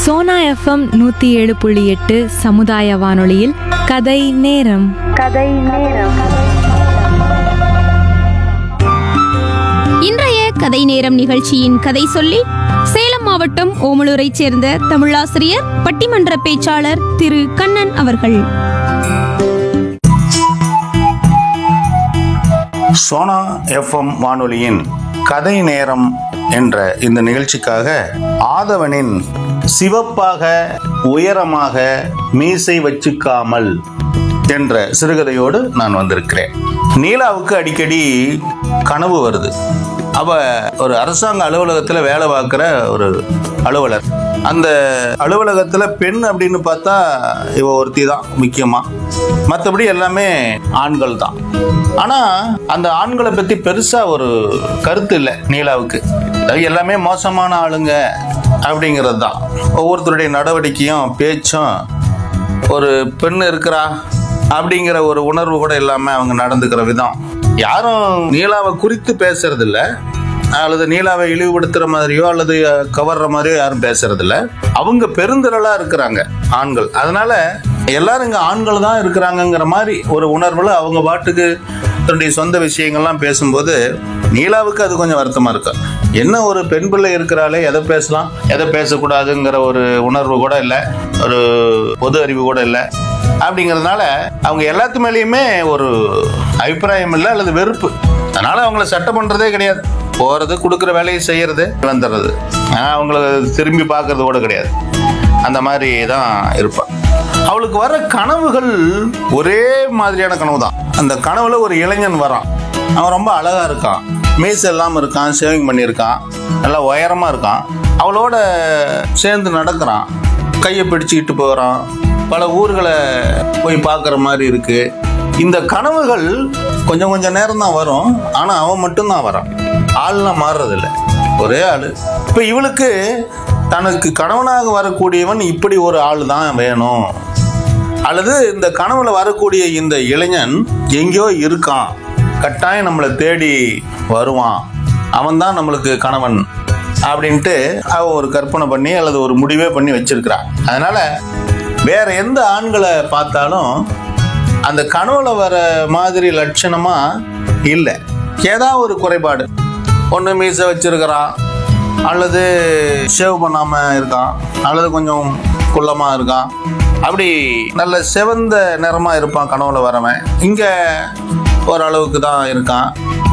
Sona FM நூற்றி ஏழு புள்ளி எட்டு சமுதாய வானொலியில் கதை நேரம் இன்றைய கதை நேரம் நிகழ்ச்சியின் கதை சொல்லி சேலம் மாவட்டம் ஓமலூரைச் சேர்ந்த தமிழாசிரியர் பட்டிமன்ற பேச்சாளர் திரு கண்ணன் அவர்கள் சோனா எஃப்எம் வானொலியின் கதை நேரம் என்ற இந்த நிகழ்ச்சிக்காக ஆதவனின் சிவப்பாக உயரமாக மீசை வச்சுக்காமல் என்ற சிறுகதையோடு நான் வந்திருக்கிறேன் நீலாவுக்கு அடிக்கடி கனவு வருது அவ ஒரு அரசாங்க அலுவலகத்தில் வேலை பார்க்குற ஒரு அலுவலர் அந்த அலுவலகத்தில் பெண் அப்படின்னு பார்த்தா இவ ஒருத்தி தான் முக்கியமாக மற்றபடி எல்லாமே ஆண்கள் தான் ஆனால் அந்த ஆண்களை பற்றி பெருசாக ஒரு கருத்து இல்லை நீலாவுக்கு அதாவது எல்லாமே மோசமான ஆளுங்க அப்படிங்கிறது தான் ஒவ்வொருத்தருடைய நடவடிக்கையும் பேச்சும் ஒரு பெண் இருக்கிறா அப்படிங்கிற ஒரு உணர்வு கூட இல்லாமல் அவங்க நடந்துக்கிற விதம் யாரும் நீலாவை குறித்து பேசுறது இல்ல அல்லது நீலாவை இழிவுபடுத்துற மாதிரியோ அல்லது கவர்ற மாதிரியோ யாரும் பேசுறது இல்ல அவங்க பெருந்திரளா இருக்கிறாங்க ஆண்கள் அதனால எல்லாரும் இங்க ஆண்கள் தான் இருக்கிறாங்கங்கிற மாதிரி ஒரு உணர்வுல அவங்க பாட்டுக்கு தன்னுடைய சொந்த விஷயங்கள்லாம் பேசும்போது நீலாவுக்கு அது கொஞ்சம் வருத்தமா இருக்கு என்ன ஒரு பெண் பிள்ளை இருக்கிறாளே எதை பேசலாம் எதை பேசக்கூடாதுங்கிற ஒரு உணர்வு கூட இல்லை ஒரு பொது அறிவு கூட இல்லை அப்படிங்கிறதுனால அவங்க எல்லாத்து மேலேயுமே ஒரு அபிப்பிராயம் இல்லை அல்லது வெறுப்பு அதனால அவங்கள சட்டம் பண்றதே கிடையாது போறது கொடுக்குற வேலையை செய்யறது வந்துடுறது ஆனா அவங்கள திரும்பி பார்க்கறது கூட கிடையாது அந்த மாதிரி தான் இருப்பான் அவளுக்கு வர கனவுகள் ஒரே மாதிரியான கனவு தான் அந்த கனவுல ஒரு இளைஞன் வரான் அவன் ரொம்ப அழகா இருக்கான் மீஸ் இல்லாமல் இருக்கான் ஷேவிங் பண்ணியிருக்கான் நல்லா உயரமா இருக்கான் அவளோட சேர்ந்து நடக்கிறான் கையை பிடிச்சிக்கிட்டு போகிறான் பல ஊர்களை போய் பார்க்குற மாதிரி இருக்கு இந்த கனவுகள் கொஞ்சம் கொஞ்சம் நேரம் தான் வரும் ஆனால் அவன் மட்டும்தான் வரான் ஆள்லாம் மாறுறதில்ல ஒரே ஆள் இப்போ இவளுக்கு தனக்கு கணவனாக வரக்கூடியவன் இப்படி ஒரு ஆள் தான் வேணும் அல்லது இந்த கனவுல வரக்கூடிய இந்த இளைஞன் எங்கேயோ இருக்கான் கட்டாயம் நம்மளை தேடி வருவான் அவன் தான் நம்மளுக்கு கணவன் அப்படின்ட்டு அவ ஒரு கற்பனை பண்ணி அல்லது ஒரு முடிவே பண்ணி வச்சிருக்கிறா அதனால வேற எந்த ஆண்களை பார்த்தாலும் அந்த கனவுல வர மாதிரி லட்சணமா இல்லை ஏதாவது ஒரு குறைபாடு ஒன்று மீசை வச்சிருக்கிறான் அல்லது ஷேவ் பண்ணாம இருக்கான் அல்லது கொஞ்சம் குள்ளமா இருக்கான் அப்படி நல்ல சிவந்த நிறமா இருப்பான் கனவுல வரவன் இங்க ஓரளவுக்கு தான் இருக்கான்